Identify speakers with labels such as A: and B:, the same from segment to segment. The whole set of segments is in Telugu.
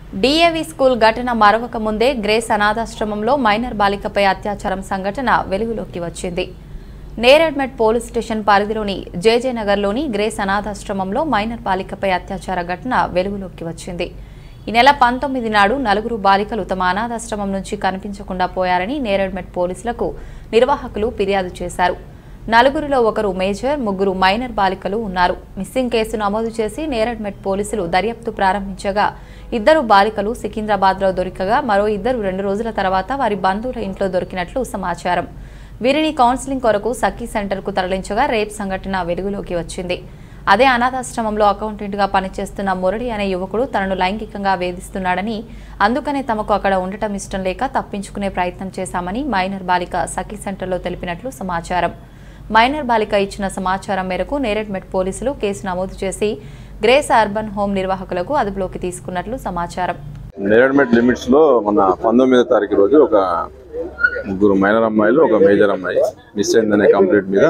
A: డిఏవి స్కూల్ ఘటన మరొక ముందే గ్రేస్ అనాథాశ్రమంలో మైనర్ బాలికపై అత్యాచారం సంఘటన వెలుగులోకి వచ్చింది నేరెడ్మెట్ పోలీస్ స్టేషన్ పరిధిలోని జేజే నగర్లోని గ్రేస్ అనాథాశ్రమంలో మైనర్ బాలికపై అత్యాచార ఘటన వెలుగులోకి వచ్చింది ఈ నెల పంతొమ్మిది నాడు నలుగురు బాలికలు తమ అనాథాశ్రమం నుంచి కనిపించకుండా పోయారని నేరెడ్మెట్ పోలీసులకు నిర్వాహకులు ఫిర్యాదు చేశారు నలుగురిలో ఒకరు మేజర్ ముగ్గురు మైనర్ బాలికలు ఉన్నారు మిస్సింగ్ కేసు నమోదు చేసి నేరెడ్మెట్ పోలీసులు దర్యాప్తు ప్రారంభించగా ఇద్దరు బాలికలు సికింద్రాబాద్లో దొరికగా మరో ఇద్దరు రెండు రోజుల తర్వాత వారి బంధువుల ఇంట్లో దొరికినట్లు సమాచారం వీరిని కౌన్సిలింగ్ కొరకు సఖీ సెంటర్కు తరలించగా రేప్ సంఘటన వెలుగులోకి వచ్చింది అదే అనాథాశ్రమంలో అకౌంటెంట్గా పనిచేస్తున్న మురళి అనే యువకుడు తనను లైంగికంగా వేధిస్తున్నాడని అందుకనే తమకు అక్కడ ఉండటం ఇష్టం లేక తప్పించుకునే ప్రయత్నం చేశామని మైనర్ బాలిక సఖీ సెంటర్లో తెలిపినట్లు సమాచారం మైనర్ బాలిక ఇచ్చిన సమాచారం మేరకు నేరెడ్మెట్ పోలీసులు కేసు నమోదు చేసి గ్రేస్ అర్బన్ హోం నిర్వాహకులకు అదుపులోకి తీసుకున్నట్లు సమాచారం
B: నేరడ్మెట్ లిమిట్స్ లో మన పంతొమ్మిదో తారీఖు రోజు ఒక ముగ్గురు మైనర్ అమ్మాయిలు ఒక మేజర్ అమ్మాయి మిస్ అయిందనే కంప్లైంట్ మీద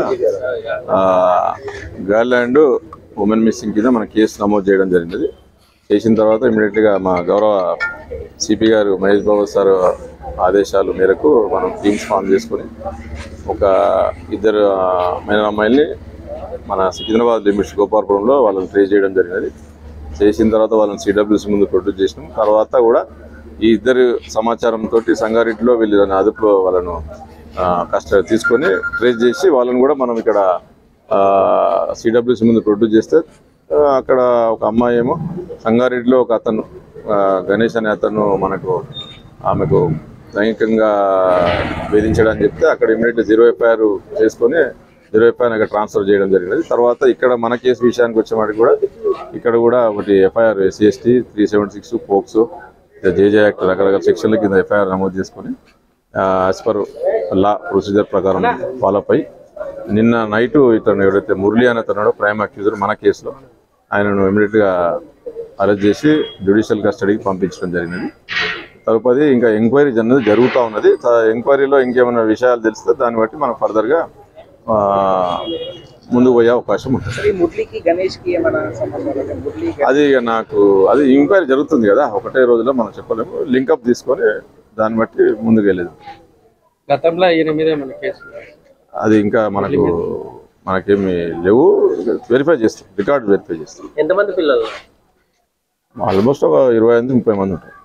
B: గర్ల్ అండ్ ఉమెన్ మిస్సింగ్ కింద మన కేసు నమోదు చేయడం జరిగింది చేసిన తర్వాత immediate గా మా గౌరవ సిపి గారు మహేష్ బాబు సార్ ఆదేశాల మేరకు మనం టీమ్స్ ఫామ్ చేసుకొని ఒక ఇద్దరు మైనర్ అమ్మాయిల్ని మన సికింద్రాబాద్ లిమిట్స్ గోపాలపురంలో వాళ్ళని ట్రేస్ చేయడం జరిగినది చేసిన తర్వాత వాళ్ళని సిడబ్ల్యూసి ముందు ప్రొడ్యూస్ చేసినాం తర్వాత కూడా ఈ ఇద్దరు సమాచారంతో సంగారెడ్డిలో వీళ్ళని అదుపులో వాళ్ళను కష్ట తీసుకొని ట్రేస్ చేసి వాళ్ళని కూడా మనం ఇక్కడ సిడబ్ల్యూసి ముందు ప్రొడ్యూస్ చేస్తే ఆ, అక్కడ ఒక అమ్మాయి ఏమో సంగారెడ్డిలో ఒక అతను ఆ, గణేష్ అనే అతను మనకు ఆమెకు లైంగికంగా వేధించడానికి చెప్తే అక్కడ ఇమీడియట్ జీరో ఎఫ్ఐఆర్ చేసుకొని జీరో ఎఫ్ఐఆర్ అక్కడ ట్రాన్స్ఫర్ చేయడం జరిగినది తర్వాత ఇక్కడ మన కేసు విషయానికి వచ్చేవాడికి కూడా ఇక్కడ కూడా ఒకటి FIR SC ST three seven six POCSO JJ act రకరకాల సెక్షన్ల కింద ఎఫ్ఐఆర్ నమోదు చేసుకొని యాజ్ పర్ లా ప్రొసీజర్ ప్రకారం ఫాలో అయి నిన్న నైట్ ఇతను ఎవరైతే మురళి అనే అతను ప్రైమ్ అక్యూజర్ మన కేసులో ఆయనను ఇమీడియట్గా అరెస్ట్ చేసి జ్యుడిషియల్ కస్టడీకి పంపించడం జరిగినది తదుపరి ఇంకా ఎంక్వైరీ అన్నది జరుగుతూ ఉన్నది త- ఎంక్వైరీలో ఇంకేమైనా విషయాలు తెలిస్తే దాన్ని బట్టి మనం ఫర్దర్గా ఆ, ముందుకు పోయే అవకాశం ఉంటుంది
C: ఈ మురళికి గణేష్ కి ఏమైనా సంబంధం లేదా మురళి
B: అది ఇక నాకు అది ఎంక్వైరీ జరుగుతుంది కదా ఒకటే రోజులో మనం చెప్పలేము లింకప్ తీసుకొని దాన్ని బట్టి ముందుకు వెళ్ళేది
C: గతంలో ఈయన మీద ఏమైనా కేసు
B: అది ఇంకా మనకు మనకేమి లేవు వెరిఫై చేస్తాం రికార్డ్ వెరిఫై చేస్తాం
C: ఎంతమంది పిల్లలు
B: ఆల్మోస్ట్ ఒక ఇరవై ఐదు ముప్పై మంది ఉంటారు